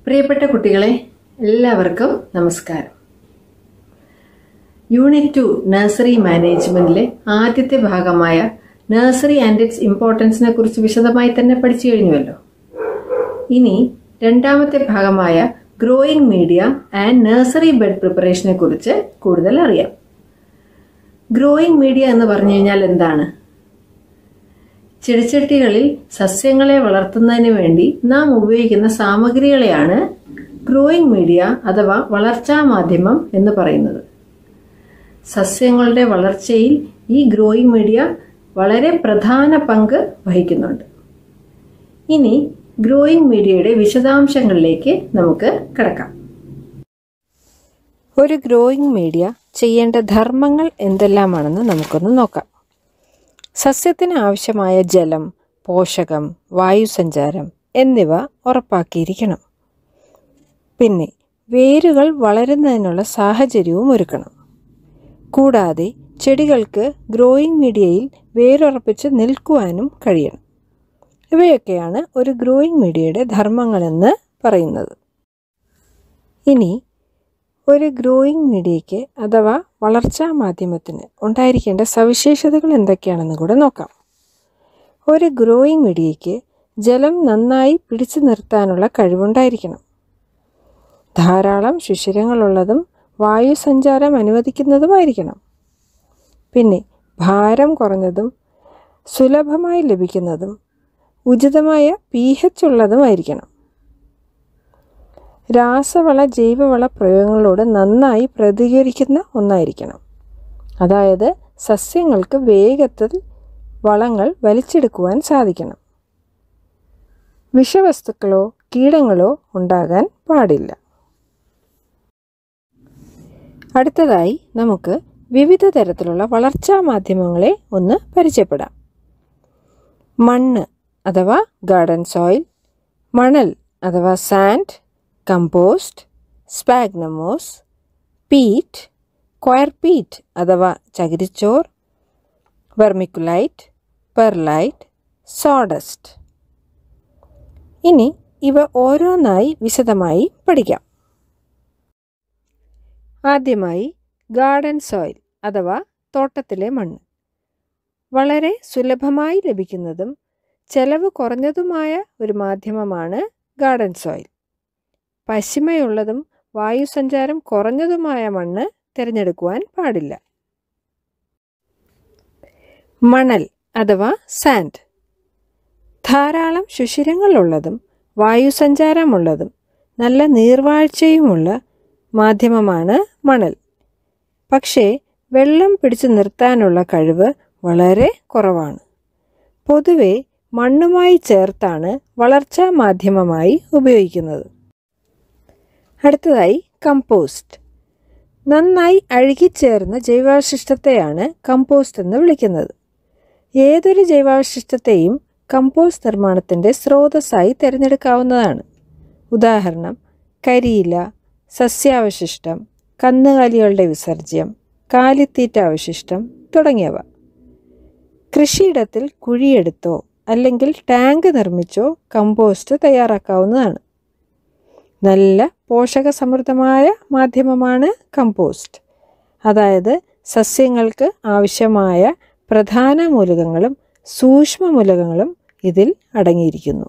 പ്രിയപ്പെട്ട കുട്ടികളെ എല്ലാവർക്കും നമസ്കാരം യൂണിറ്റ് ടു നഴ്സറി മാനേജ്മെന്റിലെ ആദ്യത്തെ ഭാഗമായ നഴ്സറി ആൻഡ് ഇറ്റ്സ് ഇമ്പോർട്ടൻസിനെ കുറിച്ച് വിശദമായി തന്നെ പഠിച്ചു കഴിഞ്ഞുവല്ലോ ഇനി രണ്ടാമത്തെ ഭാഗമായ growing media and nursery bed പ്രിപ്പറേഷനെ കുറിച്ച് കൂടുതൽ അറിയാം ഗ്രോയിങ് മീഡിയ എന്ന് പറഞ്ഞു കഴിഞ്ഞാൽ എന്താണ് ചെടിച്ചട്ടികളിൽ സസ്യങ്ങളെ വളർത്തുന്നതിന് വേണ്ടി നാം ഉപയോഗിക്കുന്ന സാമഗ്രികളെയാണ് ഗ്രോയിങ് മീഡിയ അഥവാ വളർച്ചാ മാധ്യമം എന്ന് പറയുന്നത് സസ്യങ്ങളുടെ വളർച്ചയിൽ ഈ ഗ്രോയിങ് മീഡിയ വളരെ പ്രധാന പങ്ക് വഹിക്കുന്നുണ്ട് ഇനി ഗ്രോയിങ് മീഡിയയുടെ വിശദാംശങ്ങളിലേക്ക് നമുക്ക് കിടക്കാം ഒരു ഗ്രോയിങ് മീഡിയ ചെയ്യേണ്ട ധർമ്മങ്ങൾ എന്തെല്ലാമാണെന്ന് നമുക്കൊന്ന് നോക്കാം സസ്യത്തിന് ആവശ്യമായ ജലം പോഷകം വായുസഞ്ചാരം എന്നിവ ഉറപ്പാക്കിയിരിക്കണം പിന്നെ വേരുകൾ വളരുന്നതിനുള്ള സാഹചര്യവും ഒരുക്കണം കൂടാതെ ചെടികൾക്ക് ഗ്രോയിങ് മീഡിയയിൽ വേരുറപ്പിച്ച് നിൽക്കുവാനും കഴിയണം ഇവയൊക്കെയാണ് ഒരു ഗ്രോയിങ് മീഡിയയുടെ ധർമ്മങ്ങളെന്ന് പറയുന്നത് ഇനി ഒരു ഗ്രോയിങ് മീഡിയയ്ക്ക് അഥവാ വളർച്ചാ മാധ്യമത്തിന് ഉണ്ടായിരിക്കേണ്ട സവിശേഷതകൾ എന്തൊക്കെയാണെന്ന് കൂടെ നോക്കാം ഒരു ഗ്രോയിങ് മീഡിയയ്ക്ക് ജലം നന്നായി പിടിച്ചു നിർത്താനുള്ള കഴിവുണ്ടായിരിക്കണം ധാരാളം ശിശിരങ്ങളുള്ളതും വായുസഞ്ചാരം അനുവദിക്കുന്നതുമായിരിക്കണം പിന്നെ ഭാരം കുറഞ്ഞതും സുലഭമായി ലഭിക്കുന്നതും ഉചിതമായ പി എച്ച് ഉള്ളതുമായിരിക്കണം രാസവള ജൈവവള പ്രയോഗങ്ങളോട് നന്നായി പ്രതികരിക്കുന്ന ഒന്നായിരിക്കണം അതായത് സസ്യങ്ങൾക്ക് വേഗത്തിൽ വളങ്ങൾ വലിച്ചെടുക്കുവാൻ സാധിക്കണം വിഷവസ്തുക്കളോ കീടങ്ങളോ ഉണ്ടാകാൻ പാടില്ല അടുത്തതായി നമുക്ക് വിവിധ തരത്തിലുള്ള വളർച്ചാ മാധ്യമങ്ങളെ ഒന്ന് പരിചയപ്പെടാം മണ്ണ് അഥവാ ഗാർഡൻ സോയിൽ മണൽ അഥവാ sand compost sphagnum moss peat coir peat അഥവാ ചകിരിച്ചോർ വെർമിക്കുലൈറ്റ് പെർലൈറ്റ് സോഡസ്റ്റ് ഇനി ഇവ ഓരോന്നായി വിശദമായി പഠിക്കാം ആദ്യമായി ഗാർഡൻ സോയിൽ അഥവാ തോട്ടത്തിലെ മണ്ണ് വളരെ സുലഭമായി ലഭിക്കുന്നതും ചെലവ് കുറഞ്ഞതുമായ ഒരു മാധ്യമമാണ് ഗാർഡൻ സോയിൽ പശിമയുള്ളതും വായുസഞ്ചാരം കുറഞ്ഞതുമായ മണ്ണ് തിരഞ്ഞെടുക്കുവാൻ പാടില്ല മണൽ അഥവാ സാൻഡ് ധാരാളം സുഷിരങ്ങളുള്ളതും വായുസഞ്ചാരമുള്ളതും നല്ല നീർവാഴ്ചയുമുള്ള മാധ്യമമാണ് മണൽ പക്ഷേ വെള്ളം പിടിച്ചു നിർത്താനുള്ള കഴിവ് വളരെ കുറവാണ് പൊതുവെ മണ്ണുമായി ചേർത്താണ് വളർച്ചാ മാധ്യമമായി ഉപയോഗിക്കുന്നത് അടുത്തതായി കമ്പോസ്റ്റ് നന്നായി അഴുകിച്ചേർന്ന ജൈവാവശിഷ്ടത്തെയാണ് കമ്പോസ്റ്റ് എന്ന് വിളിക്കുന്നത് ഏതൊരു ജൈവാവശിഷ്ടത്തെയും കമ്പോസ്റ്റ് നിർമ്മാണത്തിൻ്റെ സ്രോതസ്സായി തിരഞ്ഞെടുക്കാവുന്നതാണ് ഉദാഹരണം കരിയില സസ്യാവശിഷ്ടം കന്നുകാലികളുടെ വിസർജ്യം കാലിത്തീറ്റ അവശിഷ്ടം തുടങ്ങിയവ കൃഷിയിടത്തിൽ കുഴിയെടുത്തോ അല്ലെങ്കിൽ ടാങ്ക് നിർമ്മിച്ചോ കമ്പോസ്റ്റ് തയ്യാറാക്കാവുന്നതാണ് നല്ല പോഷകസമൃദ്ധമായ മാധ്യമമാണ് കമ്പോസ്റ്റ് അതായത് സസ്യങ്ങൾക്ക് ആവശ്യമായ പ്രധാന മൂലകങ്ങളും സൂക്ഷ്മ മൂലകങ്ങളും ഇതിൽ അടങ്ങിയിരിക്കുന്നു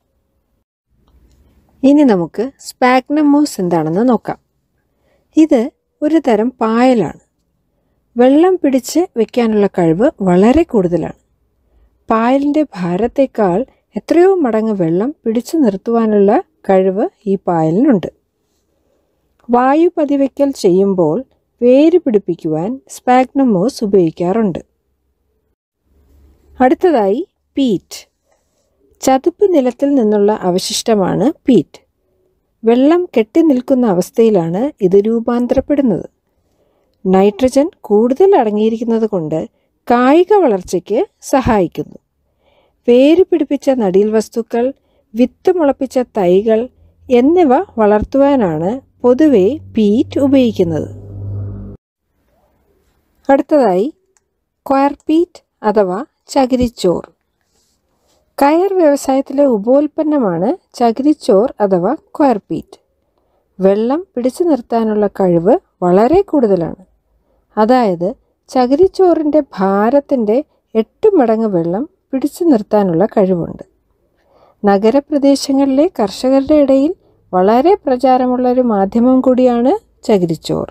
ഇനി നമുക്ക് സ്പാഗ്നമോസ് എന്താണെന്ന് നോക്കാം ഇത് ഒരു തരം പായലാണ് വെള്ളം പിടിച്ച് വെക്കാനുള്ള കഴിവ് വളരെ കൂടുതലാണ് പായലിൻ്റെ ഭാരത്തേക്കാൾ എത്രയോ മടങ്ങ് വെള്ളം പിടിച്ചു നിർത്തുവാനുള്ള കഴിവ് ഈ പായലിനുണ്ട് വായു പതിവയ്ക്കൽ ചെയ്യുമ്പോൾ വേര് പിടിപ്പിക്കുവാൻ സ്പാഗ്നമോസ് ഉപയോഗിക്കാറുണ്ട് അടുത്തതായി പീറ്റ് ചതുപ്പ് നിലത്തിൽ നിന്നുള്ള അവശിഷ്ടമാണ് പീറ്റ് വെള്ളം കെട്ടി നിൽക്കുന്ന അവസ്ഥയിലാണ് ഇത് രൂപാന്തരപ്പെടുന്നത് നൈട്രജൻ കൂടുതൽ അടങ്ങിയിരിക്കുന്നത് കൊണ്ട് കായിക വളർച്ചയ്ക്ക് സഹായിക്കുന്നു വേര് പിടിപ്പിച്ച നടീൽ വസ്തുക്കൾ വിത്ത് മുളപ്പിച്ച തൈകൾ എന്നിവ വളർത്തുവാനാണ് പൊതുവെ പീറ്റ് ഉപയോഗിക്കുന്നത് അടുത്തതായി ക്വയർ പീറ്റ് അഥവാ ചകിരിച്ചോർ കയർ വ്യവസായത്തിലെ ഉപോൽപ്പന്നമാണ് ചകിരിച്ചോർ അഥവാ ക്വയർപീറ്റ് വെള്ളം പിടിച്ചു നിർത്താനുള്ള കഴിവ് വളരെ കൂടുതലാണ് അതായത് ചകിരിച്ചോറിൻ്റെ ഭാരത്തിൻ്റെ എട്ട് മടങ്ങ് വെള്ളം പിടിച്ചു നിർത്താനുള്ള കഴിവുണ്ട് നഗരപ്രദേശങ്ങളിലെ കർഷകരുടെ ഇടയിൽ വളരെ പ്രചാരമുള്ള ഒരു മാധ്യമം കൂടിയാണ് ചകിരിച്ചോർ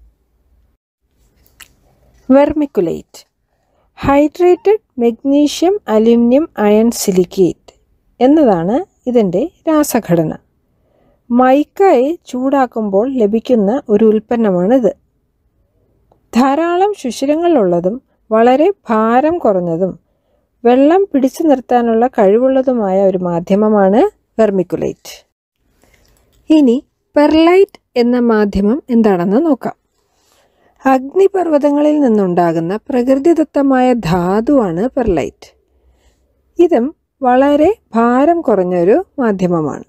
vermiculite hydrated magnesium aluminium iron silicate എന്നതാണ് ഇതിൻ്റെ രാസഘടന മൈക്കയെ ചൂടാക്കുമ്പോൾ ലഭിക്കുന്ന ഒരു ഉൽപ്പന്നമാണിത് ധാരാളം സുഷിരങ്ങളുള്ളതും വളരെ ഭാരം കുറഞ്ഞതും വെള്ളം പിടിച്ചു നിർത്താനുള്ള കഴിവുള്ളതുമായ ഒരു മാധ്യമമാണ് വെർമിക്കുലേറ്റ് ഇനി പെർലൈറ്റ് എന്ന മാധ്യമം എന്താണെന്ന് നോക്കാം അഗ്നിപർവ്വതങ്ങളിൽ നിന്നുണ്ടാകുന്ന പ്രകൃതിദത്തമായ ധാതുവാണ് പെർലൈറ്റ് ഇതും വളരെ ഭാരം കുറഞ്ഞൊരു മാധ്യമമാണ്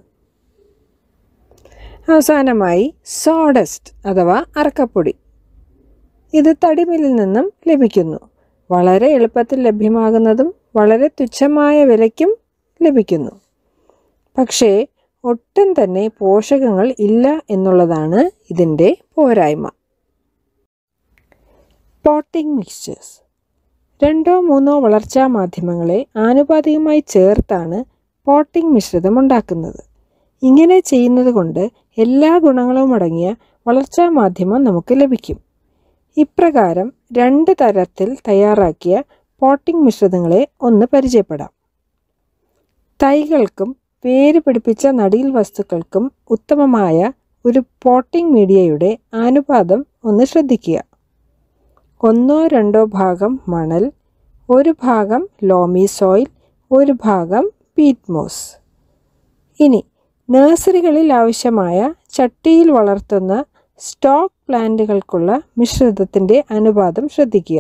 അവസാനമായി സോഡസ്റ്റ് അഥവാ അറക്കപ്പൊടി ഇത് തടിമില്ലിൽ നിന്നും ലഭിക്കുന്നു വളരെ എളുപ്പത്തിൽ ലഭ്യമാകുന്നതും വളരെ തുച്ഛമായ വിലയ്ക്കും ലഭിക്കുന്നു പക്ഷേ ഒട്ടും തന്നെ പോഷകങ്ങൾ ഇല്ല എന്നുള്ളതാണ് ഇതിൻ്റെ പോരായ്മ പോട്ടിംഗ് മിക്സ്ചേഴ്സ് രണ്ടോ മൂന്നോ വളർച്ചാ മാധ്യമങ്ങളെ ആനുപാതികമായി ചേർത്താണ് പോട്ടിംഗ് മിശ്രിതം ഉണ്ടാക്കുന്നത് ഇങ്ങനെ ചെയ്യുന്നത് കൊണ്ട് എല്ലാ ഗുണങ്ങളും അടങ്ങിയ വളർച്ചാ മാധ്യമം നമുക്ക് ലഭിക്കും ഇപ്രകാരം രണ്ട് തരത്തിൽ തയ്യാറാക്കിയ പോട്ടിംഗ് മിശ്രിതങ്ങളെ ഒന്ന് പരിചയപ്പെടാം തൈകൾക്കും വേര് പിടിപ്പിച്ച നടീൽ വസ്തുക്കൾക്കും ഉത്തമമായ ഒരു പോട്ടിംഗ് മീഡിയയുടെ അനുപാതം ഒന്ന് ശ്രദ്ധിക്കുക ഒന്നോ രണ്ടോ ഭാഗം മണൽ ഒരു ഭാഗം ലോമി സോയിൽ ഒരു ഭാഗം പീറ്റ് മോസ് ഇനി നഴ്സറികളിൽ ആവശ്യമായ ചട്ടിയിൽ വളർത്തുന്ന സ്റ്റോക്ക് പ്ലാന്റുകൾക്കുള്ള മിശ്രിതത്തിൻ്റെ അനുപാതം ശ്രദ്ധിക്കുക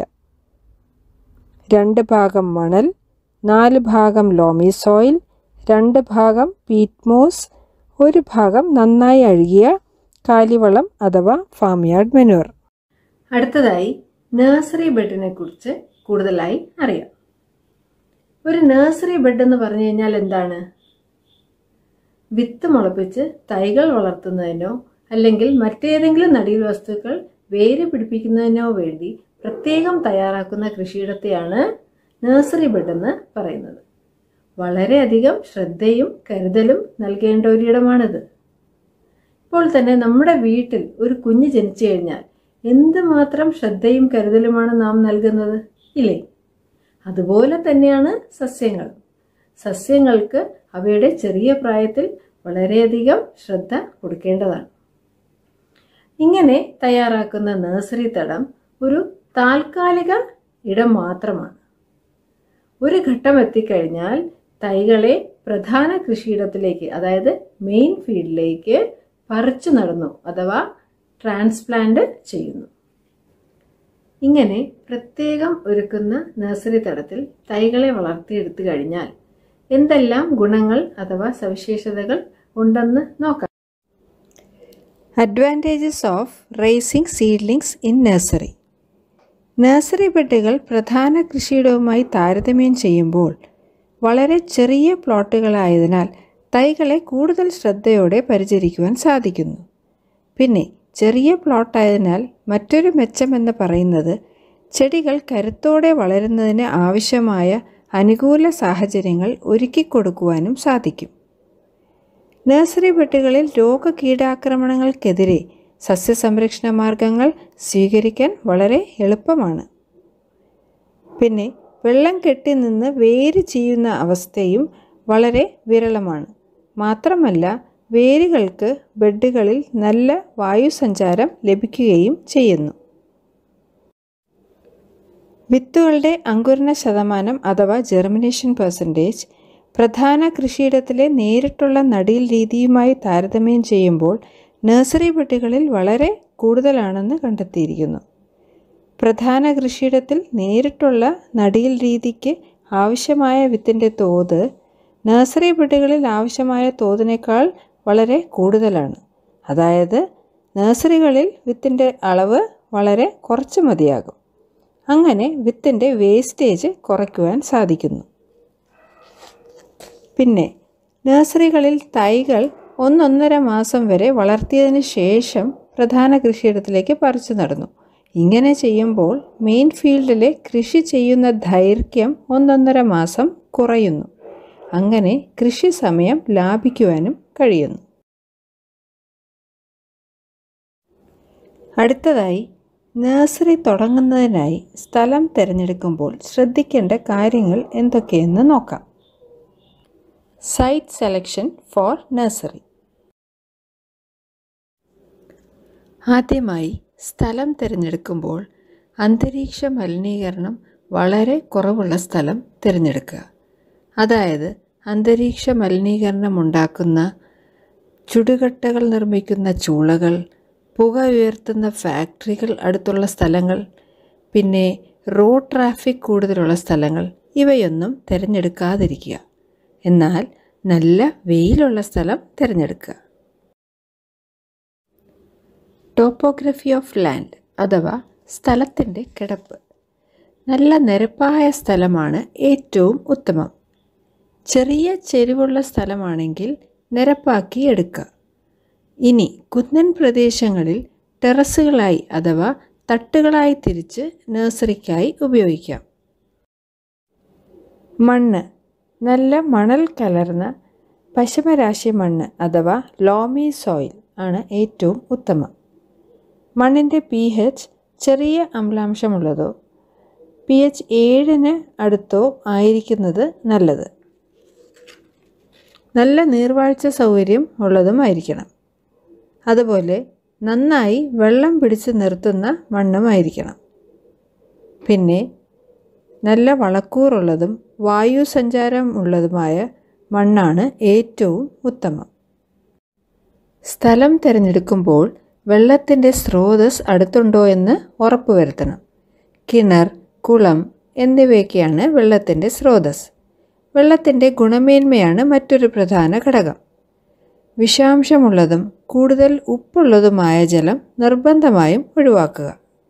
രണ്ട് ഭാഗം മണൽ നാല് ഭാഗം ലോമി സോയിൽ രണ്ട് ഭാഗം പീറ്റ് മോസ് ഒരു ഭാഗം നന്നായി അഴുകിയ കാലിവളം അഥവാ ഫാം യാർഡ് മെനുവർ അടുത്തതായി നഴ്സറി ബെഡിനെ കുറിച്ച് കൂടുതലായി അറിയാം ഒരു നഴ്സറി ബെഡ് എന്ന് പറഞ്ഞു കഴിഞ്ഞാൽ എന്താണ് വിത്ത് മുളപ്പിച്ച് തൈകൾ വളർത്തുന്നതിനോ അല്ലെങ്കിൽ മറ്റേതെങ്കിലും നടീൽ വസ്തുക്കൾ വേര് പിടിപ്പിക്കുന്നതിനോ വേണ്ടി പ്രത്യേകം തയ്യാറാക്കുന്ന കൃഷിയിടത്തെയാണ് നഴ്സറി ബെഡ് എന്ന് പറയുന്നത് വളരെയധികം ശ്രദ്ധയും കരുതലും നൽകേണ്ട ഒരിടമാണിത് ഇപ്പോൾ തന്നെ നമ്മുടെ വീട്ടിൽ ഒരു കുഞ്ഞ് ജനിച്ചു കഴിഞ്ഞാൽ എന്തുമാത്രം ശ്രദ്ധയും കരുതലുമാണ് നാം നൽകുന്നത് ഇല്ലേ അതുപോലെ തന്നെയാണ് സസ്യങ്ങൾ സസ്യങ്ങൾക്ക് അവയുടെ ചെറിയ പ്രായത്തിൽ വളരെയധികം ശ്രദ്ധ കൊടുക്കേണ്ടതാണ് ഇങ്ങനെ തയ്യാറാക്കുന്ന നഴ്സറി തടം ഒരു താൽക്കാലിക ഇടം മാത്രമാണ് ഒരു ഘട്ടം എത്തിക്കഴിഞ്ഞാൽ തൈകളെ പ്രധാന കൃഷിയിടത്തിലേക്ക് അതായത് മെയിൻ ഫീൽഡിലേക്ക് പറിച്ചു നടന്നു അഥവാ ട്രാൻസ്പ്ലാന്റ് ചെയ്യുന്നു ഇങ്ങനെ പ്രത്യേകം ഒരുക്കുന്ന നഴ്സറി തടത്തിൽ തൈകളെ വളർത്തിയെടുത്തു കഴിഞ്ഞാൽ എന്തെല്ലാം ഗുണങ്ങൾ അഥവാ സവിശേഷതകൾ ഉണ്ടെന്ന് നോക്കാം advantages of raising seedlings in nursery nursery ബെഡുകൾ പ്രധാന കൃഷിയിടവുമായി താരതമ്യം ചെയ്യുമ്പോൾ വളരെ ചെറിയ പ്ലോട്ടുകളായതിനാൽ തൈകളെ കൂടുതൽ ശ്രദ്ധയോടെ പരിചരിക്കുവാൻ സാധിക്കുന്നു പിന്നെ ചെറിയ പ്ലോട്ടായതിനാൽ മറ്റൊരു മെച്ചമെന്ന് പറയുന്നത് ചെടികൾ കരുത്തോടെ വളരുന്നതിന് ആവശ്യമായ അനുകൂല സാഹചര്യങ്ങൾ ഒരുക്കിക്കൊടുക്കുവാനും സാധിക്കും നഴ്സറി ബെഡുകളിൽ രോഗകീടാക്രമണങ്ങൾക്കെതിരെ സസ്യസംരക്ഷണ മാർഗങ്ങൾ സ്വീകരിക്കാൻ വളരെ എളുപ്പമാണ് പിന്നെ വെള്ളം കെട്ടി നിന്ന് വേര് ചെയ്യുന്ന അവസ്ഥയും വളരെ വിരളമാണ് മാത്രമല്ല വേരുകൾക്ക് ബെഡുകളിൽ നല്ല വായുസഞ്ചാരം ലഭിക്കുകയും ചെയ്യുന്നു വിത്തുകളുടെ അങ്കുരണ ശതമാനം അഥവാ ജെർമിനേഷൻ പെർസെൻറ്റേജ് പ്രധാന കൃഷിയിടത്തിലെ നേരിട്ടുള്ള നടീൽ രീതിയുമായി താരതമ്യം ചെയ്യുമ്പോൾ നഴ്സറി ബെഡുകളിൽ വളരെ കൂടുതലാണെന്ന് കണ്ടെത്തിയിരിക്കുന്നു പ്രധാന കൃഷിയിടത്തിൽ നേരിട്ടുള്ള നടീൽ രീതിക്ക് ആവശ്യമായ വിത്തിൻ്റെ തോത് നഴ്സറി ബെഡുകളിൽ ആവശ്യമായ തോതിനേക്കാൾ വളരെ കൂടുതലാണ് അതായത് നഴ്സറികളിൽ വിത്തിൻ്റെ അളവ് വളരെ കുറച്ച് മതിയാകും അങ്ങനെ വിത്തിൻ്റെ വേസ്റ്റേജ് കുറയ്ക്കുവാൻ സാധിക്കുന്നു പിന്നെ നഴ്സറികളിൽ തൈകൾ ഒന്നൊന്നര മാസം വരെ വളർത്തിയതിന് ശേഷം പ്രധാന കൃഷിയിടത്തിലേക്ക് പറിച്ചു നടന്നു ഇങ്ങനെ ചെയ്യുമ്പോൾ മെയിൻ ഫീൽഡിലെ കൃഷി ചെയ്യുന്ന ദൈർഘ്യം ഒന്നൊന്നര മാസം കുറയുന്നു അങ്ങനെ കൃഷി സമയം ലാഭിക്കുവാനും കഴിയുന്നു അടുത്തതായി നഴ്സറി തുടങ്ങുന്നതിനായി സ്ഥലം തിരഞ്ഞെടുക്കുമ്പോൾ ശ്രദ്ധിക്കേണ്ട കാര്യങ്ങൾ എന്തൊക്കെയെന്ന് നോക്കാം സൈറ്റ് സെലക്ഷൻ ഫോർ നഴ്സറി ആദ്യമായി സ്ഥലം തിരഞ്ഞെടുക്കുമ്പോൾ അന്തരീക്ഷ മലിനീകരണം വളരെ കുറവുള്ള സ്ഥലം തിരഞ്ഞെടുക്കുക അതായത് അന്തരീക്ഷ മലിനീകരണം ഉണ്ടാക്കുന്ന ചുടുകട്ടകൾ നിർമ്മിക്കുന്ന ചൂളകൾ പുക ഉയർത്തുന്ന ഫാക്ടറികൾ അടുത്തുള്ള സ്ഥലങ്ങൾ പിന്നെ റോഡ് ട്രാഫിക് കൂടുതലുള്ള സ്ഥലങ്ങൾ ഇവയൊന്നും തിരഞ്ഞെടുക്കാതിരിക്കുക എന്നാൽ നല്ല വെയിലുള്ള സ്ഥലം തിരഞ്ഞെടുക്കുക ടോപ്പോഗ്രഫി ഓഫ് ലാൻഡ് അഥവാ സ്ഥലത്തിൻ്റെ കിടപ്പ് നല്ല നിരപ്പായ സ്ഥലമാണ് ഏറ്റവും ഉത്തമം ചെറിയ ചെരിവുള്ള സ്ഥലമാണെങ്കിൽ നിരപ്പാക്കി എടുക്കുക ഇനി കുന്നൻ പ്രദേശങ്ങളിൽ ടെറസുകളായി അഥവാ തട്ടുകളായി തിരിച്ച് നഴ്സറിക്കായി ഉപയോഗിക്കാം മണ്ണ് നല്ല മണൽ കലർന്ന പശമരാശി മണ്ണ് അഥവാ ലോമി സോയിൽ ആണ് ഏറ്റവും ഉത്തമം മണ്ണിൻ്റെ പി എച്ച് ചെറിയ അമ്ലാംശമുള്ളതോ പി എച്ച് ഏഴിന് അടുത്തോ ആയിരിക്കുന്നത് നല്ലത് നല്ല നീർവാഴ്ച സൗകര്യം ഉള്ളതുമായിരിക്കണം അതുപോലെ നന്നായി വെള്ളം പിടിച്ച് നിർത്തുന്ന മണ്ണുമായിരിക്കണം പിന്നെ നല്ല വളക്കൂറുള്ളതും വായു സഞ്ചാരം ഉള്ളതുമായ മണ്ണാണ് ഏറ്റവും ഉത്തമം സ്ഥലം തിരഞ്ഞെടുക്കുമ്പോൾ വെള്ളത്തിൻ്റെ സ്രോതസ് അടുത്തുണ്ടോ എന്ന് ഉറപ്പുവരുത്തണം കിണർ കുളം എന്നിവയൊക്കെയാണ് വെള്ളത്തിൻ്റെ സ്രോതസ് വെള്ളത്തിൻ്റെ ഗുണമേന്മയാണ് മറ്റൊരു പ്രധാന ഘടകം വിഷാംശമുള്ളതും കൂടുതൽ ഉപ്പുള്ളതുമായ ജലം നിർബന്ധമായും ഒഴിവാക്കുക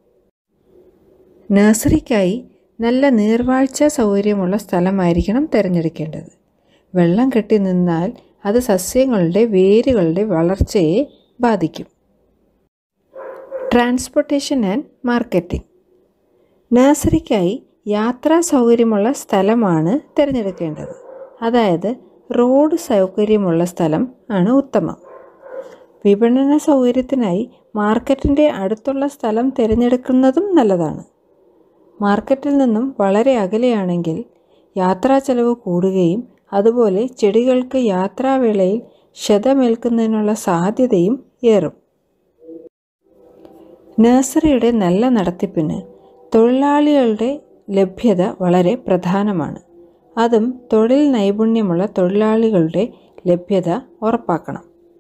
നഴ്സറിക്കായി നല്ല നീർവാഴ്ച സൗകര്യമുള്ള സ്ഥലമായിരിക്കണം തിരഞ്ഞെടുക്കേണ്ടത് വെള്ളം കെട്ടി നിന്നാൽ അത് സസ്യങ്ങളുടെ വേരുകളുടെ വളർച്ചയെ ബാധിക്കും ട്രാൻസ്പോർട്ടേഷൻ ആൻഡ് മാർക്കറ്റിംഗ് നഴ്സറിക്കായി യാത്രാ സൗകര്യമുള്ള സ്ഥലമാണ് തിരഞ്ഞെടുക്കേണ്ടത് അതായത് റോഡ് സൗകര്യമുള്ള സ്ഥലം ആണ് ഉത്തമം വിപണന സൗകര്യത്തിനായി മാർക്കറ്റിൻ്റെ അടുത്തുള്ള സ്ഥലം തിരഞ്ഞെടുക്കുന്നതും നല്ലതാണ് മാർക്കറ്റിൽ നിന്നും വളരെ അകലെയാണെങ്കിൽ യാത്രാ ചെലവ് കൂടുകയും അതുപോലെ ചെടികൾക്ക് യാത്രാവേളയിൽ ക്ഷതമേൽക്കുന്നതിനുള്ള സാധ്യതയും ഏറും നഴ്സറിയുടെ നല്ല നടത്തിപ്പിന് തൊഴിലാളികളുടെ ലഭ്യത വളരെ പ്രധാനമാണ് അതും തൊഴിൽ നൈപുണ്യമുള്ള തൊഴിലാളികളുടെ ലഭ്യത ഉറപ്പാക്കണം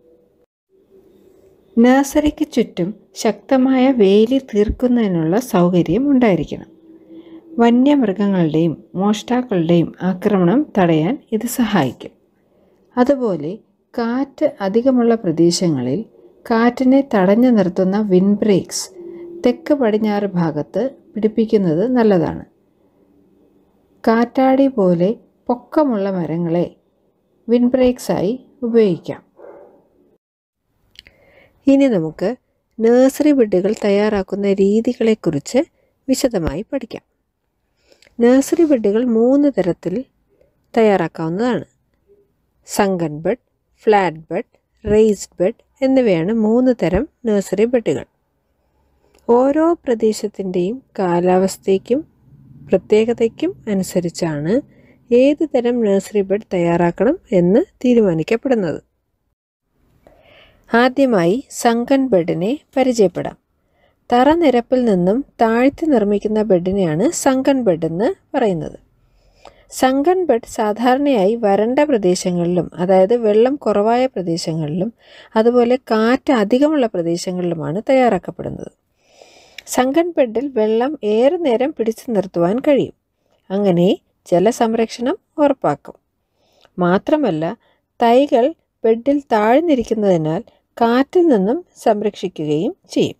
നഴ്സറിക്ക് ചുറ്റും ശക്തമായ വേലി തീർക്കുന്നതിനുള്ള സൗകര്യം ഉണ്ടായിരിക്കണം വന്യമൃഗങ്ങളുടെയും മോഷ്ടാക്കളുടെയും ആക്രമണം തടയാൻ ഇത് സഹായിക്കും അതുപോലെ കാറ്റ് അധികമുള്ള പ്രദേശങ്ങളിൽ കാറ്റിനെ തടഞ്ഞു നിർത്തുന്ന വിൻ ബ്രേക്സ് തെക്ക് പടിഞ്ഞാറ് ഭാഗത്ത് പിടിപ്പിക്കുന്നത് നല്ലതാണ് കാറ്റാടി പോലെ പൊക്കമുള്ള മരങ്ങളെ വിൻ ബ്രേക്സായി ഉപയോഗിക്കാം ഇനി നമുക്ക് നഴ്സറി ബെഡുകൾ തയ്യാറാക്കുന്ന രീതികളെക്കുറിച്ച് വിശദമായി പഠിക്കാം നഴ്സറി ബെഡുകൾ മൂന്ന് തരത്തിൽ തയ്യാറാക്കാവുന്നതാണ് sunken bed flat bed raised bed എന്നിവയാണ് മൂന്ന് തരം നഴ്സറി ബെഡുകൾ ഓരോ പ്രദേശത്തിൻ്റെയും കാലാവസ്ഥയ്ക്കും പ്രത്യേകതയ്ക്കും അനുസരിച്ചാണ് ഏത് തരം നഴ്സറി ബെഡ് തയ്യാറാക്കണം എന്ന് തീരുമാനിക്കപ്പെടുന്നത് ആദ്യമായി സങ്കൻ ബെഡിനെ പരിചയപ്പെടാം തറ നിരപ്പിൽ നിന്നും താഴ്ത്തി നിർമ്മിക്കുന്ന ബെഡിനെയാണ് സങ്കൻ ബെഡ് എന്ന് പറയുന്നത് സങ്കൻ ബെഡ് സാധാരണയായി വരണ്ട പ്രദേശങ്ങളിലും അതായത് വെള്ളം കുറവായ പ്രദേശങ്ങളിലും അതുപോലെ കാറ്റ് അധികമുള്ള പ്രദേശങ്ങളിലുമാണ് തയ്യാറാക്കപ്പെടുന്നത് സങ്കൻ ബെഡിൽ വെള്ളം ഏറെ നേരം പിടിച്ചു നിർത്തുവാൻ കഴിയും അങ്ങനെ ജലസംരക്ഷണം ഉറപ്പാക്കും മാത്രമല്ല തൈകൾ ബെഡിൽ താഴ്ന്നിരിക്കുന്നതിനാൽ കാറ്റിൽ നിന്നും സംരക്ഷിക്കുകയും ചെയ്യും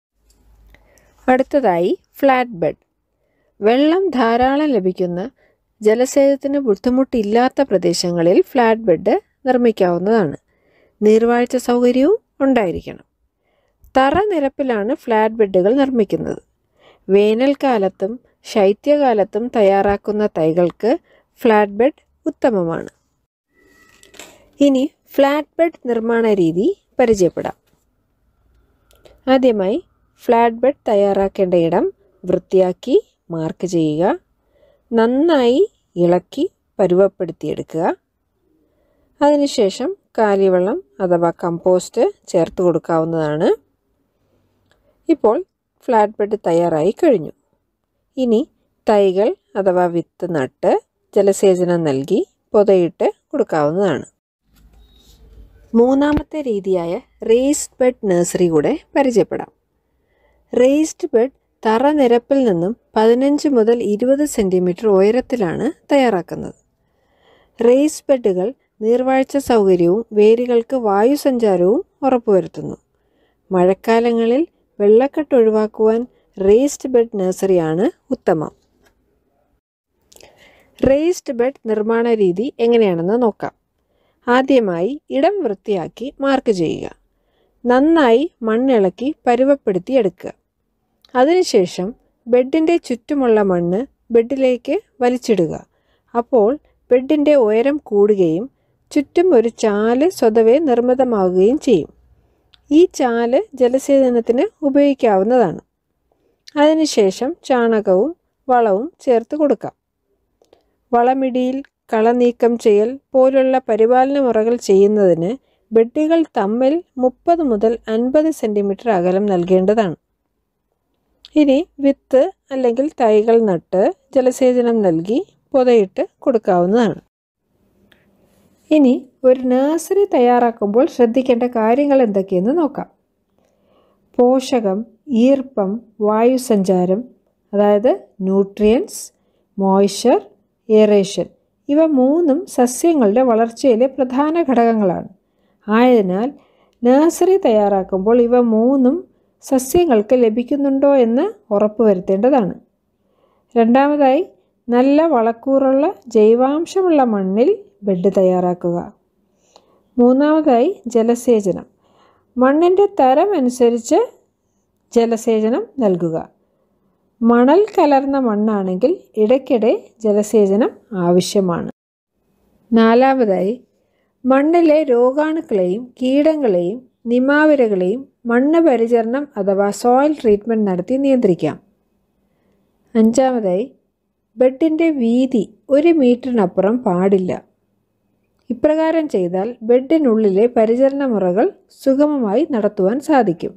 അടുത്തതായി ഫ്ലാറ്റ് ബെഡ് വെള്ളം ധാരാളം ലഭിക്കുന്ന ജലസേചനത്തിന് ബുദ്ധിമുട്ടില്ലാത്ത പ്രദേശങ്ങളിൽ ഫ്ലാറ്റ് ബെഡ് നിർമ്മിക്കാവുന്നതാണ് നീർവാഴ്ച സൗകര്യവും ഉണ്ടായിരിക്കണം തറ നിരപ്പിലാണ് ഫ്ലാറ്റ് ബെഡുകൾ നിർമ്മിക്കുന്നത് വേനൽക്കാലത്തും ശൈത്യകാലത്തും തയ്യാറാക്കുന്ന തൈകൾക്ക് ഫ്ലാറ്റ് ബെഡ് ഉത്തമമാണ് ഇനി ഫ്ലാറ്റ് ബെഡ് നിർമ്മാണ രീതി പരിചയപ്പെടാം ആദ്യമായി ഫ്ലാറ്റ് ബെഡ് തയ്യാറാക്കേണ്ട ഇടം വൃത്തിയാക്കി മാർക്ക് ചെയ്യുക നന്നായി ഇളക്കി പരുവപ്പെടുത്തിയെടുക്കുക അതിനുശേഷം കാലിവെള്ളം അഥവാ കമ്പോസ്റ്റ് ചേർത്ത് കൊടുക്കാവുന്നതാണ് ഇപ്പോൾ ഫ്ലാറ്റ് ബെഡ് തയ്യാറായി കഴിഞ്ഞു ഇനി തൈകൾ അഥവാ വിത്ത് നട്ട് ജലസേചനം നൽകി പൊതയിട്ട് കൊടുക്കാവുന്നതാണ് മൂന്നാമത്തെ രീതിയായ റേസ്ഡ് ബെഡ് നഴ്സറി കൂടെ പരിചയപ്പെടാം റേസ്ഡ് ബെഡ് തറ നിരപ്പിൽ നിന്നും പതിനഞ്ച് മുതൽ ഇരുപത് സെൻറ്റിമീറ്റർ ഉയരത്തിലാണ് തയ്യാറാക്കുന്നത് റേസ് ബെഡുകൾ നീർവാഴ്ച സൗകര്യവും വേരുകൾക്ക് വായുസഞ്ചാരവും ഉറപ്പുവരുത്തുന്നു മഴക്കാലങ്ങളിൽ വെള്ളക്കെട്ട് ഒഴിവാക്കുവാൻ റേസ്ഡ് ബെഡ് നഴ്സറിയാണ് ഉത്തമം റേസ്ഡ് ബെഡ് നിർമ്മാണ രീതി എങ്ങനെയാണെന്ന് നോക്കാം ആദ്യമായി ഇടം വൃത്തിയാക്കി മാർക്ക് ചെയ്യുക നന്നായി മണ്ണിളക്കി പരുവപ്പെടുത്തി എടുക്കുക അതിനുശേഷം ബെഡിൻ്റെ ചുറ്റുമുള്ള മണ്ണ് ബെഡിലേക്ക് വലിച്ചിടുക അപ്പോൾ ബെഡിൻ്റെ ഉയരം കൂടുകയും ചുറ്റും ഒരു ചാല് സ്വതവേ നിർമ്മിതമാവുകയും ചെയ്യും ഈ ചാല് ജലസേചനത്തിന് ഉപയോഗിക്കാവുന്നതാണ് അതിനുശേഷം ചാണകവും വളവും ചേർത്ത് കൊടുക്കാം വളമിടിയിൽ കള നീക്കം ചെയ്യൽ പോലുള്ള പരിപാലന മുറകൾ ചെയ്യുന്നതിന് ബെഡുകൾ തമ്മിൽ മുപ്പത് മുതൽ അൻപത് സെൻറ്റിമീറ്റർ അകലം നൽകേണ്ടതാണ് ഇനി വിത്ത് അല്ലെങ്കിൽ തൈകൾ നട്ട് ജലസേചനം നൽകി പൊതയിട്ട് കൊടുക്കാവുന്നതാണ് ഇനി ഒരു നഴ്സറി തയ്യാറാക്കുമ്പോൾ ശ്രദ്ധിക്കേണ്ട കാര്യങ്ങൾ എന്തൊക്കെയെന്ന് നോക്കാം പോഷകം ഈർപ്പം വായുസഞ്ചാരം അതായത് ന്യൂട്രിയൻസ് മോയ്സ്ചർ എറേഷൻ ഇവ മൂന്നും സസ്യങ്ങളുടെ വളർച്ചയിലെ പ്രധാന ഘടകങ്ങളാണ് ആയതിനാൽ നഴ്സറി തയ്യാറാക്കുമ്പോൾ ഇവ മൂന്നും സസ്യങ്ങൾക്ക് ലഭിക്കുന്നുണ്ടോ എന്ന് ഉറപ്പുവരുത്തേണ്ടതാണ് രണ്ടാമതായി നല്ല വളക്കൂറുള്ള ജൈവാംശമുള്ള മണ്ണിൽ ബെഡ് തയ്യാറാക്കുക മൂന്നാമതായി ജലസേചനം മണ്ണിൻ്റെ തരം അനുസരിച്ച് ജലസേചനം നൽകുക മണൽ കലർന്ന മണ്ണാണെങ്കിൽ ഇടയ്ക്കിടെ ജലസേചനം ആവശ്യമാണ് നാലാമതായി മണ്ണിലെ രോഗാണുക്കളെയും കീടങ്ങളെയും നിമാവിരകളെയും മണ്ണ് പരിചരണം അഥവാ സോയിൽ ട്രീറ്റ്മെൻറ്റ് നടത്തി നിയന്ത്രിക്കാം അഞ്ചാമതായി ബെഡിൻ്റെ വീതി ഒരു മീറ്ററിനപ്പുറം പാടില്ല ഇപ്രകാരം ചെയ്താൽ ബെഡിനുള്ളിലെ പരിചരണ മുറകൾ സുഗമമായി നടത്തുവാൻ സാധിക്കും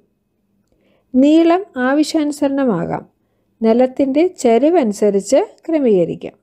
നീളം ആവശ്യാനുസരണമാകാം നിലത്തിൻ്റെ ചരിവനുസരിച്ച് ക്രമീകരിക്കാം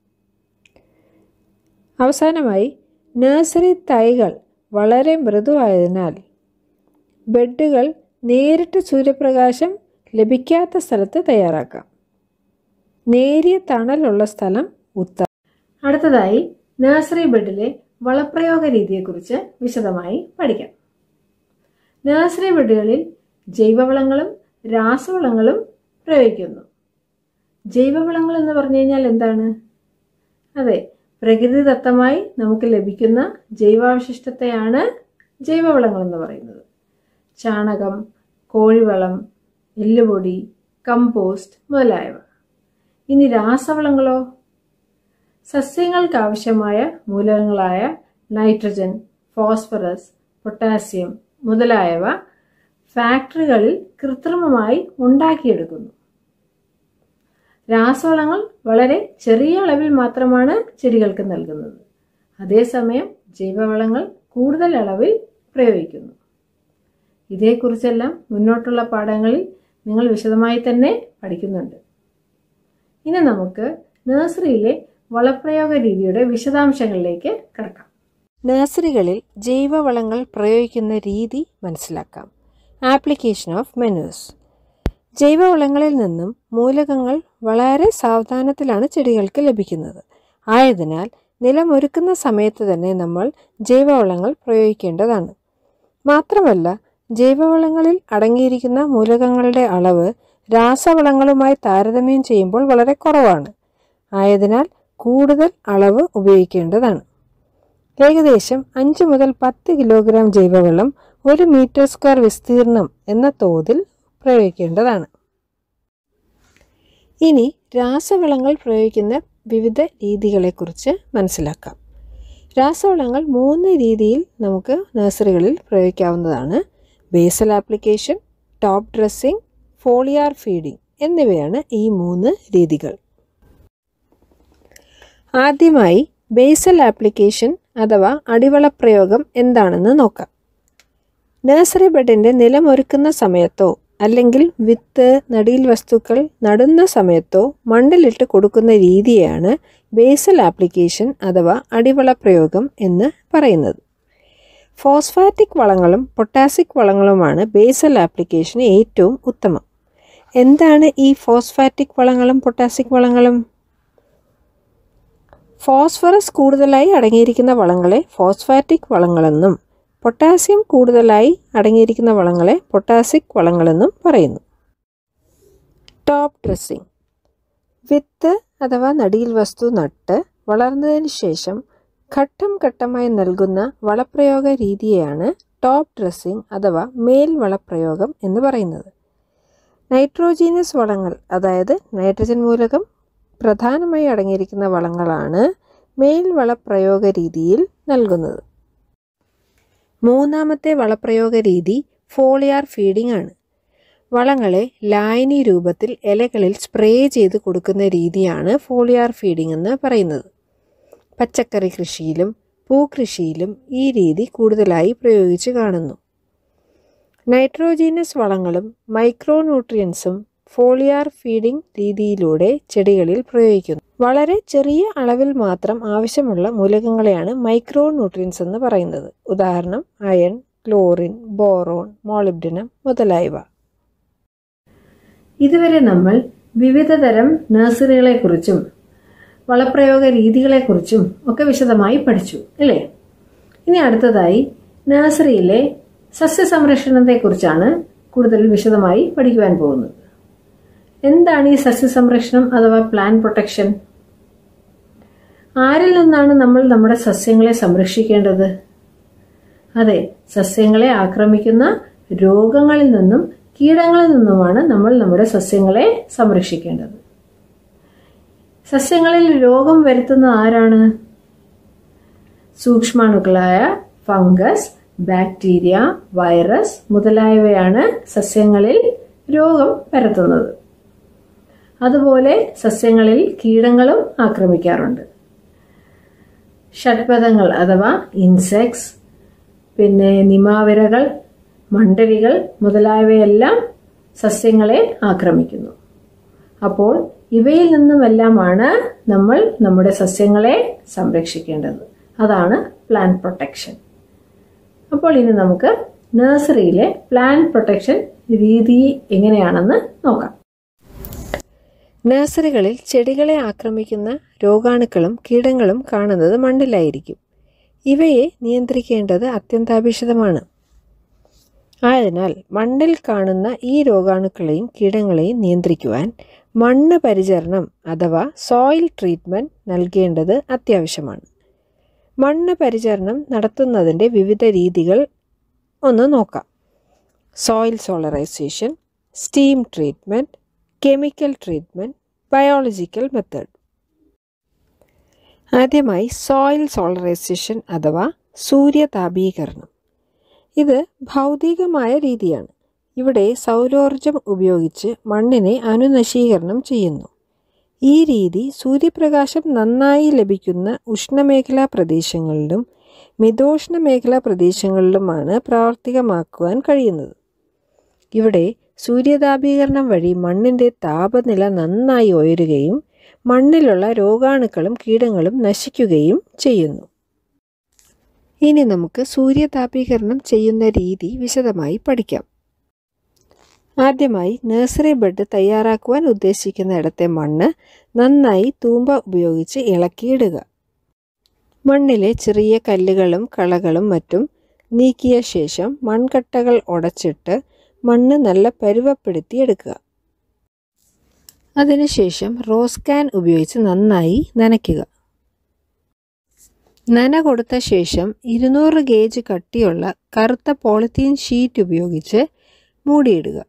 അവസാനമായി നഴ്സറി തൈകൾ വളരെ മൃദുവായതിനാൽ ബെഡുകൾ നേരിട്ട് സൂര്യപ്രകാശം ലഭിക്കാത്ത സ്ഥലത്ത് തയ്യാറാക്കാം നേരിയ തണലുള്ള സ്ഥലം ഉത്തമം അടുത്തതായി നഴ്സറി ബെഡിലെ വളപ്രയോഗ രീതിയെക്കുറിച്ച് വിശദമായി പഠിക്കാം നഴ്സറി ബെഡുകളിൽ ജൈവവളങ്ങളും രാസവളങ്ങളും പ്രയോഗിക്കുന്നു ജൈവവളങ്ങൾ എന്ന് പറഞ്ഞു കഴിഞ്ഞാൽ എന്താണ് അതെ പ്രകൃതിദത്തമായി നമുക്ക് ലഭിക്കുന്ന ജൈവാവശിഷ്ടത്തെയാണ് ജൈവവളങ്ങൾ എന്ന് പറയുന്നത് ചാണകം കോഴിവളം എല്ലുപൊടി കമ്പോസ്റ്റ് മുതലായവ ഇനി രാസവളങ്ങളോ സസ്യങ്ങൾക്ക് ആവശ്യമായ മൂലകങ്ങളായ നൈട്രജൻ ഫോസ്ഫറസ് പൊട്ടാസ്യം മുതലായവ ഫാക്ടറികളിൽ കൃത്രിമമായി ഉണ്ടാക്കിയെടുക്കുന്നു രാസവളങ്ങൾ വളരെ ചെറിയ അളവിൽ മാത്രമാണ് ചെടികൾക്ക് നൽകുന്നത് അതേസമയം ജൈവവളങ്ങൾ കൂടുതൽ അളവിൽ പ്രയോഗിക്കുന്നു ഇതേക്കുറിച്ചെല്ലാം മുന്നോട്ടുള്ള പാഠങ്ങളിൽ നിങ്ങൾ വിശദമായി തന്നെ പഠിക്കുന്നുണ്ട് ഇനി നമുക്ക് നഴ്സറിയിലെ വളപ്രയോഗ രീതിയുടെ വിശദാംശങ്ങളിലേക്ക് കിടക്കാം നഴ്സറികളിൽ ജൈവവളങ്ങൾ പ്രയോഗിക്കുന്ന രീതി മനസ്സിലാക്കാം ആപ്ലിക്കേഷൻ ഓഫ് മെനൂസ് ജൈവവളങ്ങളിൽ നിന്നും മൂലകങ്ങൾ വളരെ സാവധാനത്തിലാണ് ചെടികൾക്ക് ലഭിക്കുന്നത് ആയതിനാൽ നിലമൊരുക്കുന്ന സമയത്ത് തന്നെ നമ്മൾ ജൈവവളങ്ങൾ പ്രയോഗിക്കേണ്ടതാണ് മാത്രമല്ല ജൈവവളങ്ങളിൽ അടങ്ങിയിരിക്കുന്ന മൂലകങ്ങളുടെ അളവ് രാസവളങ്ങളുമായി താരതമ്യം ചെയ്യുമ്പോൾ വളരെ കുറവാണ് ആയതിനാൽ കൂടുതൽ അളവ് ഉപയോഗിക്കേണ്ടതാണ് ഏകദേശം അഞ്ച് മുതൽ പത്ത് കിലോഗ്രാം ജൈവവളം ഒരു മീറ്റർ സ്ക്വയർ വിസ്തീർണം എന്ന തോതിൽ പ്രയോഗിക്കേണ്ടതാണ് ഇനി രാസവളങ്ങൾ പ്രയോഗിക്കുന്ന വിവിധ രീതികളെക്കുറിച്ച് മനസ്സിലാക്കാം രാസവളങ്ങൾ മൂന്ന് രീതിയിൽ നമുക്ക് നഴ്സറികളിൽ പ്രയോഗിക്കാവുന്നതാണ് basal application top dressing foliar feeding എന്നിവയാണ് ഈ മൂന്ന് രീതികൾ ആദ്യമായി ബേസൽ ആപ്ലിക്കേഷൻ അഥവാ അടിവളപ്രയോഗം എന്താണെന്ന് നോക്കാം നഴ്സറി ബെഡിൻ്റെ നിലമൊരുക്കുന്ന സമയത്തോ അല്ലെങ്കിൽ വിത്ത് നടീൽ വസ്തുക്കൾ നടുന്ന സമയത്തോ മണ്ണിലിട്ട് കൊടുക്കുന്ന രീതിയാണ് ബേസൽ ആപ്ലിക്കേഷൻ അഥവാ അടിവളപ്രയോഗം എന്ന് പറയുന്നത് ഫോസ്ഫാറ്റിക് വളങ്ങളും പൊട്ടാസിക് വളങ്ങളുമാണ് ബേസൽ ആപ്ലിക്കേഷന് ഏറ്റവും ഉത്തമം എന്താണ് ഈ ഫോസ്ഫാറ്റിക് വളങ്ങളും പൊട്ടാസിക് വളങ്ങളും ഫോസ്ഫറസ് കൂടുതലായി അടങ്ങിയിരിക്കുന്ന വളങ്ങളെ ഫോസ്ഫാറ്റിക് വളങ്ങളെന്നും പൊട്ടാസ്യം കൂടുതലായി അടങ്ങിയിരിക്കുന്ന വളങ്ങളെ പൊട്ടാസിക് വളങ്ങളെന്നും പറയുന്നു ടോപ്പ് ഡ്രസ്സിംഗ് വിത്ത് അഥവാ നടിയിൽ വസ്തു നട്ട് വളർന്നതിന് ശേഷം ഘട്ടം ഘട്ടമായി നൽകുന്ന വളപ്രയോഗ രീതിയെയാണ് ടോപ്പ് ഡ്രസ്സിംഗ് അഥവാ മേൽ വളപ്രയോഗം എന്ന് പറയുന്നത് നൈട്രോജീനസ് വളങ്ങൾ അതായത് നൈട്രജൻ മൂലകം പ്രധാനമായി അടങ്ങിയിരിക്കുന്ന വളങ്ങളാണ് മേൽ വളപ്രയോഗ രീതിയിൽ നൽകുന്നത് മൂന്നാമത്തെ വളപ്രയോഗ രീതി ഫോളിയാർ ഫീഡിംഗ് ആണ് വളങ്ങളെ ലായനി രൂപത്തിൽ ഇലകളിൽ സ്പ്രേ ചെയ്ത് കൊടുക്കുന്ന രീതിയാണ് ഫോളിയാർ ഫീഡിംഗ് എന്ന് പറയുന്നത് പച്ചക്കറി കൃഷിയിലും പൂക്കൃഷിയിലും ഈ രീതി കൂടുതലായി പ്രയോഗിച്ച് കാണുന്നു നൈട്രോജീനസ് വളങ്ങളും മൈക്രോ ന്യൂട്രിയൻസും ഫോളിയാർ ഫീഡിംഗ് രീതിയിലൂടെ ചെടികളിൽ പ്രയോഗിക്കുന്നു വളരെ ചെറിയ അളവിൽ മാത്രം ആവശ്യമുള്ള മൂലകങ്ങളെയാണ് മൈക്രോ ന്യൂട്രിയൻസ് എന്ന് പറയുന്നത് ഉദാഹരണം അയൺ ക്ലോറിൻ ബോറോൺ മോളിബ്ഡിനം മുതലായവ ഇതുവരെ നമ്മൾ വിവിധ തരം നഴ്സറികളെക്കുറിച്ചും വളപ്രയോഗ രീതികളെക്കുറിച്ചും ഒക്കെ വിശദമായി പഠിച്ചു അല്ലേ ഇനി അടുത്തതായി നഴ്സറിയിലെ സസ്യസംരക്ഷണത്തെക്കുറിച്ചാണ് കൂടുതൽ വിശദമായി പഠിക്കുവാൻ പോകുന്നത് എന്താണ് ഈ സസ്യസംരക്ഷണം അഥവാ പ്ലാൻ പ്രൊട്ടക്ഷൻ ആരിൽ നിന്നാണ് നമ്മൾ നമ്മുടെ സസ്യങ്ങളെ സംരക്ഷിക്കേണ്ടത് അതെ സസ്യങ്ങളെ ആക്രമിക്കുന്ന രോഗങ്ങളിൽ നിന്നും കീടങ്ങളിൽ നിന്നുമാണ് നമ്മൾ നമ്മുടെ സസ്യങ്ങളെ സംരക്ഷിക്കേണ്ടത് സസ്യങ്ങളിൽ രോഗം വരുത്തുന്ന ആരാണ് സൂക്ഷ്മാണുക്കളായ ഫംഗസ് ബാക്ടീരിയ വൈറസ് മുതലായവയാണ് സസ്യങ്ങളിൽ രോഗം പരത്തുന്നത് അതുപോലെ സസ്യങ്ങളിൽ കീടങ്ങളും ആക്രമിക്കാറുണ്ട് ഷഡ്പഥങ്ങൾ അഥവാ ഇൻസെക്ട്സ് പിന്നെ നിമാവിരകൾ മണ്ടരികൾ മുതലായവയെല്ലാം സസ്യങ്ങളെ ആക്രമിക്കുന്നു അപ്പോൾ ഇവയിൽ നിന്നുമെല്ലാമാണ് നമ്മൾ നമ്മുടെ സസ്യങ്ങളെ സംരക്ഷിക്കേണ്ടത് അതാണ് പ്ലാൻ പ്രൊട്ടക്ഷൻ അപ്പോൾ ഇനി നമുക്ക് നഴ്സറിയിലെ പ്ലാൻ പ്രൊട്ടക്ഷൻ രീതി എങ്ങനെയാണെന്ന് നോക്കാം നഴ്സറികളിൽ ചെടികളെ ആക്രമിക്കുന്ന രോഗാണുക്കളും കീടങ്ങളും കാണുന്നത് മണ്ണിലായിരിക്കും ഇവയെ നിയന്ത്രിക്കേണ്ടത് അത്യന്താപേക്ഷിതമാണ് ആയതിനാൽ മണ്ണിൽ കാണുന്ന ഈ രോഗാണുക്കളെയും കീടങ്ങളെയും നിയന്ത്രിക്കുവാൻ മണ്ണ് പരിചരണം അഥവാ സോയിൽ ട്രീറ്റ്മെൻറ്റ് നൽകേണ്ടത് അത്യാവശ്യമാണ് മണ്ണ് പരിചരണം നടത്തുന്നതിൻ്റെ വിവിധ രീതികൾ ഒന്ന് നോക്കാം soil solarization steam treatment chemical treatment biological method ആദ്യമായി സോയിൽ സോളറൈസേഷൻ അഥവാ സൂര്യതാപീകരണം ഇത് ഭൗതികമായ രീതിയാണ് ഇവിടെ സൗരോർജം ഉപയോഗിച്ച് മണ്ണിനെ അനുനശീകരണം ചെയ്യുന്നു ഈ രീതി സൂര്യപ്രകാശം നന്നായി ലഭിക്കുന്ന ഉഷ്ണമേഖലാ പ്രദേശങ്ങളിലും മിതോഷ്ണ മേഖലാ പ്രദേശങ്ങളിലുമാണ് പ്രാവർത്തികമാക്കുവാൻ കഴിയുന്നത് ഇവിടെ സൂര്യതാപീകരണം വഴി മണ്ണിൻ്റെ താപനില നന്നായി ഉയരുകയും മണ്ണിലുള്ള രോഗാണുക്കളും കീടങ്ങളും നശിക്കുകയും ചെയ്യുന്നു ഇനി നമുക്ക് സൂര്യതാപീകരണം ചെയ്യുന്ന രീതി വിശദമായി പഠിക്കാം ആദ്യമായി നഴ്സറി ബെഡ് തയ്യാറാക്കുവാൻ ഉദ്ദേശിക്കുന്ന ഇടത്തെ മണ്ണ് നന്നായി തൂമ്പ ഉപയോഗിച്ച് ഇളക്കിയിടുക മണ്ണിലെ ചെറിയ കല്ലുകളും കളകളും മറ്റും നീക്കിയ ശേഷം മൺകട്ടകൾ ഉടച്ചിട്ട് മണ്ണ് നല്ല പരുവപ്പെടുത്തി എടുക്കുക അതിനുശേഷം റോസ് കാൻ ഉപയോഗിച്ച് നന്നായി നനയ്ക്കുക നന കൊടുത്ത ശേഷം ഇരുന്നൂറ് ഗേജ് കട്ടിയുള്ള കറുത്ത പോളിത്തീൻ ഷീറ്റ് ഉപയോഗിച്ച് മൂടിയിടുക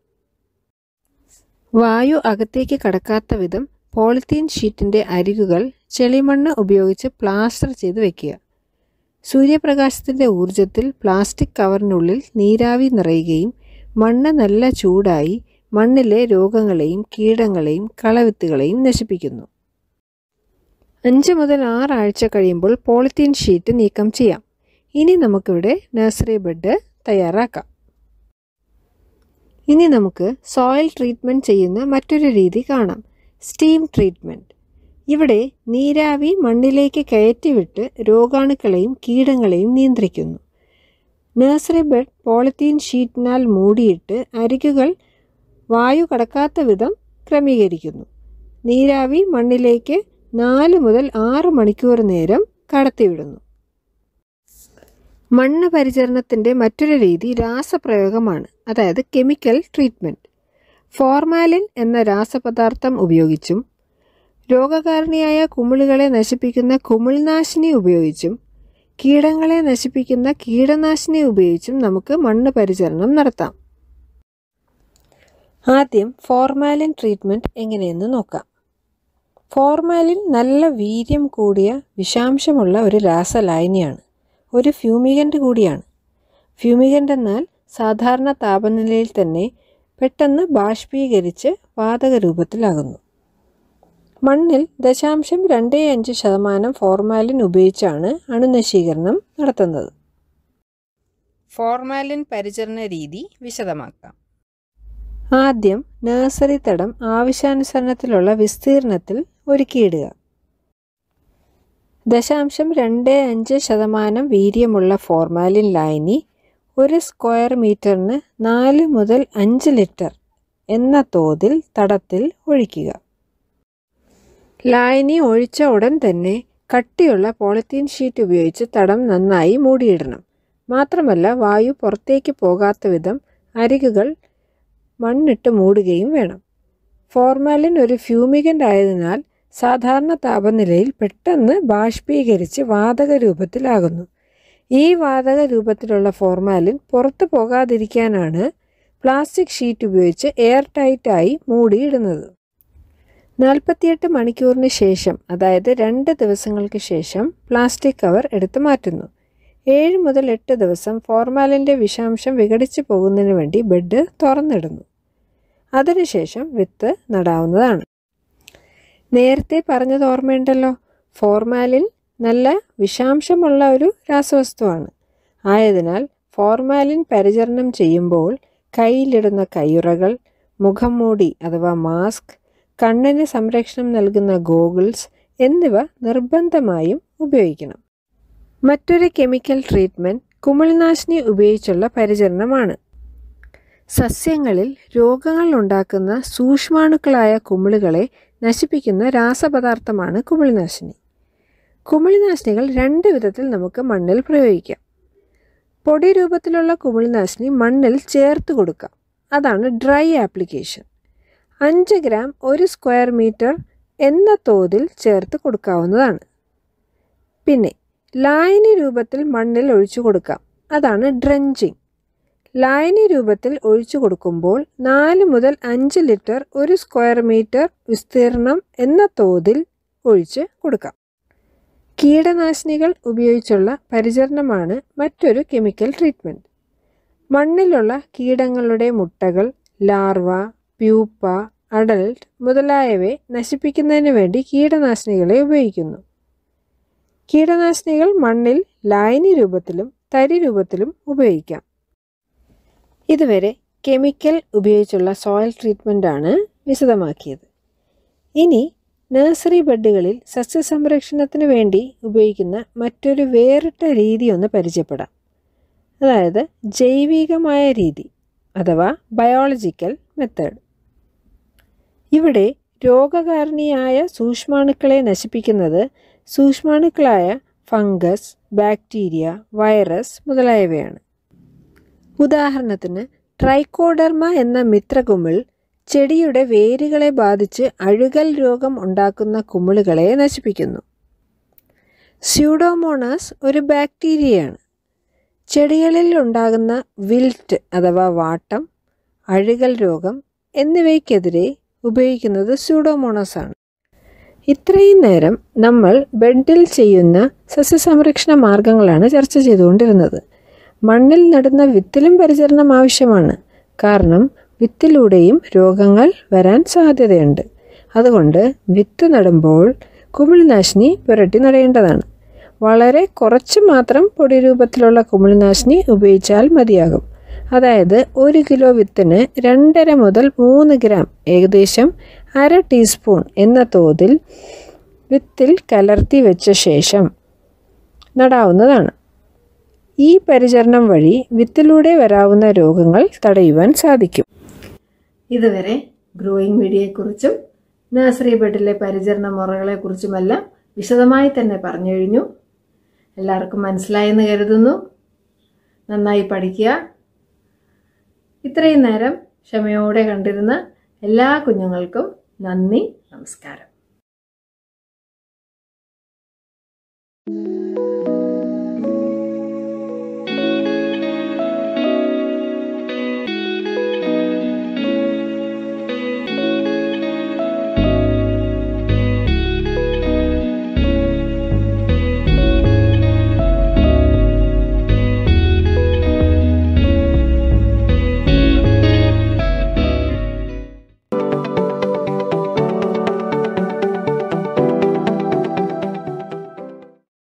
വായു അകത്തേക്ക് കടക്കാത്ത വിധം പോളിത്തീൻ ഷീറ്റിൻ്റെ അരികുകൾ ചെളിമണ്ണ് ഉപയോഗിച്ച് പ്ലാസ്റ്റർ ചെയ്ത് വെക്കുക സൂര്യപ്രകാശത്തിൻ്റെ ഊർജത്തിൽ പ്ലാസ്റ്റിക് കവറിനുള്ളിൽ നീരാവി നിറയുകയും മണ്ണ് നല്ല ചൂടായി മണ്ണിലെ രോഗങ്ങളെയും കീടങ്ങളെയും കളവിത്തുകളെയും നശിപ്പിക്കുന്നു അഞ്ച് മുതൽ ആറാഴ്ച കഴിയുമ്പോൾ പോളിത്തീൻ ഷീറ്റ് നീക്കം ചെയ്യാം ഇനി നമുക്കിവിടെ നഴ്സറി ബെഡ് തയ്യാറാക്കാം ഇനി നമുക്ക് സോയിൽ ട്രീറ്റ്മെൻറ്റ് ചെയ്യുന്ന മറ്റൊരു രീതി കാണാം സ്റ്റീം ട്രീറ്റ്മെൻറ്റ് ഇവിടെ നീരാവി മണ്ണിലേക്ക് കയറ്റിവിട്ട് രോഗാണുക്കളെയും കീടങ്ങളെയും നിയന്ത്രിക്കുന്നു നഴ്സറി ബെഡ് പോളിത്തീൻ ഷീറ്റിനാൽ മൂടിയിട്ട് അരികുകൾ വായു കടക്കാത്ത വിധം ക്രമീകരിക്കുന്നു നീരാവി മണ്ണിലേക്ക് നാല് മുതൽ ആറ് മണിക്കൂർ നേരം കടത്തിവിടുന്നു മണ്ണ് പരിചരണത്തിൻ്റെ മറ്റൊരു രീതി രാസപ്രയോഗമാണ് അതായത് കെമിക്കൽ ട്രീറ്റ്മെൻറ്റ് ഫോർമാലിൻ എന്ന രാസപദാർത്ഥം ഉപയോഗിച്ചും രോഗകാരണിയായ കുമിളുകളെ നശിപ്പിക്കുന്ന കുമിൾനാശിനി ഉപയോഗിച്ചും കീടങ്ങളെ നശിപ്പിക്കുന്ന കീടനാശിനി ഉപയോഗിച്ചും നമുക്ക് മണ്ണ് പരിചരണം നടത്താം ആദ്യം ഫോർമാലിൻ ട്രീറ്റ്മെൻറ്റ് എങ്ങനെയെന്ന് നോക്കാം ഫോർമാലിൻ നല്ല വീര്യം കൂടിയ വിഷാംശമുള്ള ഒരു രാസലായനിയാണ് ഒരു ഫ്യൂമിഗൻ്റ് കൂടിയാണ് ഫ്യൂമിഗൻ്റ് എന്നാൽ സാധാരണ താപനിലയിൽ തന്നെ പെട്ടെന്ന് ബാഷ്പീകരിച്ച് വാതക രൂപത്തിലാകുന്നു മണ്ണിൽ ദശാംശം രണ്ട് അഞ്ച് ശതമാനം ഫോർമാലിൻ ഉപയോഗിച്ചാണ് അണുനശീകരണം നടത്തുന്നത് ഫോർമാലിൻ പരിചരണ രീതി വിശദമാക്കാം ആദ്യം നഴ്സറി തടം ആവശ്യാനുസരണത്തിലുള്ള വിസ്തീർണത്തിൽ ഒരുക്കിയിടുക ദശാംശം രണ്ട് അഞ്ച് ശതമാനം വീര്യമുള്ള ഫോർമാലിൻ ലായനി ഒരു സ്ക്വയർ മീറ്ററിന് നാല് മുതൽ അഞ്ച് ലിറ്റർ എന്ന തോതിൽ തടത്തിൽ ഒഴിക്കുക ലായനി ഒഴിച്ച ഉടൻ തന്നെ കട്ടിയുള്ള പോളിത്തീൻ ഷീറ്റ് ഉപയോഗിച്ച് തടം നന്നായി മൂടിയിടണം മാത്രമല്ല വായു പുറത്തേക്ക് പോകാത്ത വിധം അരികുകൾ മണ്ണിട്ട് മൂടുകയും വേണം ഫോർമാലിൻ ഒരു ഫ്യൂമിഗൻ്റ് ആയതിനാൽ സാധാരണ താപനിലയിൽ പെട്ടെന്ന് ബാഷ്പീകരിച്ച് വാതക രൂപത്തിലാകുന്നു ഈ വാതക രൂപത്തിലുള്ള ഫോർമാലിൻ പുറത്തു പോകാതിരിക്കാനാണ് പ്ലാസ്റ്റിക് ഷീറ്റ് ഉപയോഗിച്ച് എയർ ടൈറ്റായി മൂടിയിടുന്നത് നാൽപ്പത്തിയെട്ട് മണിക്കൂറിന് ശേഷം അതായത് രണ്ട് ദിവസങ്ങൾക്ക് ശേഷം പ്ലാസ്റ്റിക് കവർ എടുത്തു മാറ്റുന്നു ഏഴ് മുതൽ എട്ട് ദിവസം ഫോർമാലിൻ്റെ വിഷാംശം വിഘടിച്ചു പോകുന്നതിന് വേണ്ടി ബെഡ് തുറന്നിടുന്നു അതിനുശേഷം വിത്ത് നടാവുന്നതാണ് നേരത്തെ പറഞ്ഞത് ഓർമ്മയുണ്ടല്ലോ ഫോർമാലിൻ നല്ല വിഷാംശമുള്ള ഒരു രാസവസ്തുവാണ് ആയതിനാൽ ഫോർമാലിൻ പരിചരണം ചെയ്യുമ്പോൾ കയ്യിലിടുന്ന കയ്യുറകൾ മുഖം മൂടി അഥവാ മാസ്ക് കണ്ണിന് സംരക്ഷണം നൽകുന്ന ഗോഗിൾസ് എന്നിവ നിർബന്ധമായും ഉപയോഗിക്കണം മറ്റൊരു കെമിക്കൽ ട്രീറ്റ്മെൻറ്റ് കുമിൾനാശിനി ഉപയോഗിച്ചുള്ള പരിചരണമാണ് സസ്യങ്ങളിൽ രോഗങ്ങൾ ഉണ്ടാക്കുന്ന സൂക്ഷ്മാണുക്കളായ കുമിളുകളെ നശിപ്പിക്കുന്ന രാസപദാർത്ഥമാണ് കുമിൾനാശിനി കുമിൾനാശിനികൾ രണ്ട് വിധത്തിൽ നമുക്ക് മണ്ണിൽ പ്രയോഗിക്കാം പൊടി രൂപത്തിലുള്ള കുമിൾനാശിനി മണ്ണിൽ ചേർത്ത് കൊടുക്കാം അതാണ് ഡ്രൈ ആപ്ലിക്കേഷൻ അഞ്ച് ഗ്രാം ഒരു സ്ക്വയർ മീറ്റർ എന്ന തോതിൽ ചേർത്ത് കൊടുക്കാവുന്നതാണ് പിന്നെ ലായനി രൂപത്തിൽ മണ്ണിൽ ഒഴിച്ചു കൊടുക്കാം അതാണ് ഡ്രഞ്ചിങ് ലായനി രൂപത്തിൽ ഒഴിച്ചു കൊടുക്കുമ്പോൾ നാല് മുതൽ അഞ്ച് ലിറ്റർ ഒരു സ്ക്വയർ മീറ്റർ വിസ്തീർണം എന്ന തോതിൽ ഒഴിച്ച് കൊടുക്കാം കീടനാശിനികൾ ഉപയോഗിച്ചുള്ള പരിചരണമാണ് മറ്റൊരു കെമിക്കൽ ട്രീറ്റ്മെൻറ്റ് മണ്ണിലുള്ള കീടങ്ങളുടെ മുട്ടകൾ ലാർവ പ്യൂപ്പ അഡൽട്ട് മുതലായവയെ നശിപ്പിക്കുന്നതിന് വേണ്ടി കീടനാശിനികളെ ഉപയോഗിക്കുന്നു കീടനാശിനികൾ മണ്ണിൽ ലായനി രൂപത്തിലും തരി രൂപത്തിലും ഉപയോഗിക്കാം ഇതുവരെ കെമിക്കൽ ഉപയോഗിച്ചുള്ള സോയിൽ ട്രീറ്റ്മെൻറ്റാണ് വിശദമാക്കിയത് ഇനി നഴ്സറി ബെഡുകളിൽ സസ്യസംരക്ഷണത്തിന് വേണ്ടി ഉപയോഗിക്കുന്ന മറ്റൊരു വേറിട്ട രീതി ഒന്ന് പരിചയപ്പെടാം അതായത് ജൈവികമായ രീതി അഥവാ ബയോളജിക്കൽ മെത്തേഡ് ഇവിടെ രോഗകാരണിയായ സൂക്ഷ്മാണുക്കളെ നശിപ്പിക്കുന്നത് സൂക്ഷ്മാണുക്കളായ ഫംഗസ് ബാക്ടീരിയ വൈറസ് മുതലായവയാണ് ഉദാഹരണത്തിന് ട്രൈക്കോഡർമ എന്ന മിത്രകുമിൾ ചെടിയുടെ വേരുകളെ ബാധിച്ച് അഴുകൽ രോഗം ഉണ്ടാക്കുന്ന കുമിളുകളെ നശിപ്പിക്കുന്നു സ്യൂഡോമോണാസ് ഒരു ബാക്ടീരിയയാണ് ചെടികളിൽ ഉണ്ടാകുന്ന വിൽറ്റ് അഥവാ വാട്ടം അഴുകൽ രോഗം എന്നിവയ്ക്കെതിരെ ഉപയോഗിക്കുന്നത് സ്യൂഡോമോണാസ് ആണ് ഇത്രയും നേരം നമ്മൾ ബെഡിൽ ചെയ്യുന്ന സസ്യസംരക്ഷണ മാർഗങ്ങളാണ് ചർച്ച ചെയ്തുകൊണ്ടിരുന്നത് മണ്ണിൽ നടുന്ന വിത്തിലും പരിചരണം ആവശ്യമാണ് കാരണം വിത്തിലൂടെയും രോഗങ്ങൾ വരാൻ സാധ്യതയുണ്ട് അതുകൊണ്ട് വിത്ത് നടുമ്പോൾ കുമിൾനാശിനി പുരട്ടി നടേണ്ടതാണ് വളരെ കുറച്ച് മാത്രം പൊടി രൂപത്തിലുള്ള കുമിൾനാശിനി ഉപയോഗിച്ചാൽ മതിയാകും അതായത് ഒരു കിലോ വിത്തിന് രണ്ടര മുതൽ മൂന്ന് ഗ്രാം ഏകദേശം അര ടീസ്പൂൺ എന്ന തോതിൽ വിത്തിൽ കലർത്തി വെച്ച ശേഷം നടാവുന്നതാണ് ഈ പരിചരണം വഴി വിത്തിലൂടെ വരാവുന്ന രോഗങ്ങൾ തടയുവാൻ സാധിക്കും ഇതുവരെ ഗ്രോയിങ് മീഡിയയെക്കുറിച്ചും നഴ്സറി ബെഡിലെ പരിചരണ മുറകളെക്കുറിച്ചുമെല്ലാം വിശദമായി തന്നെ പറഞ്ഞു കഴിഞ്ഞു എല്ലാവർക്കും മനസ്സിലായെന്ന് കരുതുന്നു നന്നായി പഠിക്കുക ഇത്രയും നേരം ക്ഷമയോടെ കണ്ടിരുന്ന എല്ലാ കുഞ്ഞുങ്ങൾക്കും നന്ദി നമസ്കാരം